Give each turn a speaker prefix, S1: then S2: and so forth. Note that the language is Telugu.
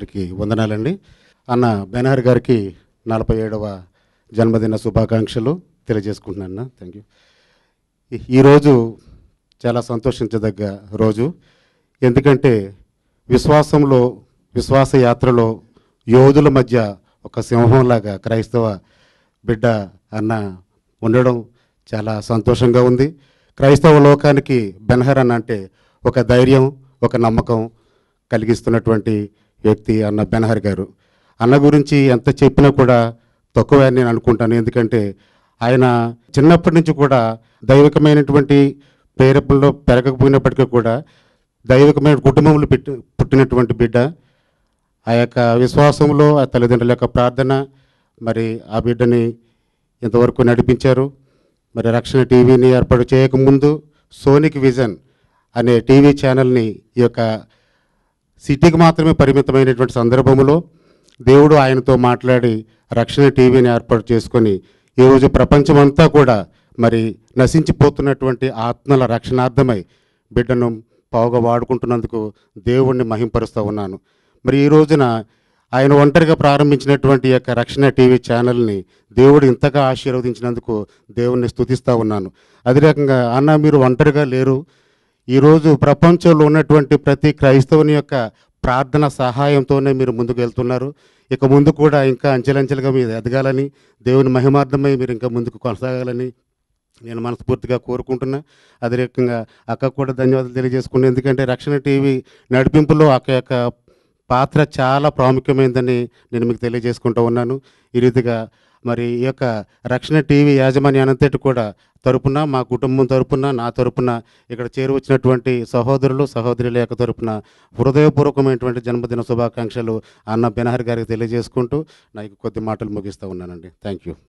S1: అందరికీ వందనాలండి అన్న బెనహర్ గారికి నలభై ఏడవ జన్మదిన శుభాకాంక్షలు తెలియజేసుకుంటున్నాను థ్యాంక్ యూ ఈ- ఈరోజు చాలా సంతోషించదగ్గ రోజు ఎందుకంటే విశ్వాసంలో విశ్వాస యాత్రలో యోధుల మధ్య ఒక సింహంలాగా క్రైస్తవ బిడ్డ అన్న ఉండడం చాలా సంతోషంగా ఉంది క్రైస్తవ లోకానికి బెనహర్ అన్న అంటే ఒక ధైర్యం ఒక నమ్మకం కలిగిస్తున్నటువంటి వ్యక్తి అన్న బెనహర్ గారు అన్న గురించి ఎంత చెప్పినా కూడా తక్కువే అని నేను అనుకుంటాను ఎందుకంటే ఆయన చిన్నప్పటి నుంచి కూడా దైవికమైనటువంటి ప్రేరేపణలో పెరగకపోయినప్పటికీ కూడా దైవికమైన కుటుంబంలో పెట్టి పుట్టినటువంటి బిడ్డ ఆ యొక్క విశ్వాసంలో ఆ తల్లిదండ్రుల యొక్క ప్రార్థన మరి ఆ బిడ్డని ఇంతవరకు నడిపించారు మరి రక్షణ టీవీని ఏర్పాటు చేయకముందు సోనిక్ విజన్ అనే టీవీ ఛానల్ని ఈ యొక్క సిటీకి మాత్రమే పరిమితమైనటువంటి సందర్భంలో దేవుడు ఆయనతో మాట్లాడి రక్షణ టీవీని ఏర్పాటు చేసుకొని ఈరోజు ప్రపంచమంతా కూడా మరి నశించిపోతున్నటువంటి ఆత్మల రక్షణార్థమై బిడ్డను పావుగా వాడుకుంటున్నందుకు దేవుణ్ణి మహింపరుస్తూ ఉన్నాను మరి ఈ రోజున ఆయన ఒంటరిగా ప్రారంభించినటువంటి ఈ యొక్క రక్షణ టీవీ ఛానల్ని దేవుడు ఇంతగా ఆశీర్వదించినందుకు దేవుణ్ణి స్తుతిస్తూ ఉన్నాను అదే రకంగా అన్న మీరు ఒంటరిగా లేరు ఈరోజు ప్రపంచంలో ఉన్నటువంటి ప్రతి క్రైస్తవుని యొక్క ప్రార్థన సహాయంతోనే మీరు ముందుకు వెళ్తున్నారు ఇక ముందు కూడా ఇంకా అంచెలంచెలుగా మీరు ఎదగాలని దేవుని మహిమార్థమై మీరు ఇంకా ముందుకు కొనసాగాలని నేను మనస్ఫూర్తిగా కోరుకుంటున్నా అదే రకంగా అక్క కూడా ధన్యవాదాలు తెలియజేసుకున్నాను ఎందుకంటే రక్షణ టీవీ నడిపింపులో అక్క యొక్క పాత్ర చాలా ప్రాముఖ్యమైనదని నేను మీకు తెలియజేసుకుంటూ ఉన్నాను ఈ రీతిగా మరి ఈ యొక్క రక్షణ టీవీ యాజమాన్యానంతటి కూడా తరపున మా కుటుంబం తరపున నా తరపున ఇక్కడ చేరువచ్చినటువంటి సహోదరులు సహోదరుల యొక్క తరపున హృదయపూర్వకమైనటువంటి జన్మదిన శుభాకాంక్షలు అన్న బెనహర్ గారికి తెలియజేసుకుంటూ నాకు కొద్ది మాటలు ముగిస్తూ ఉన్నానండి థ్యాంక్ యూ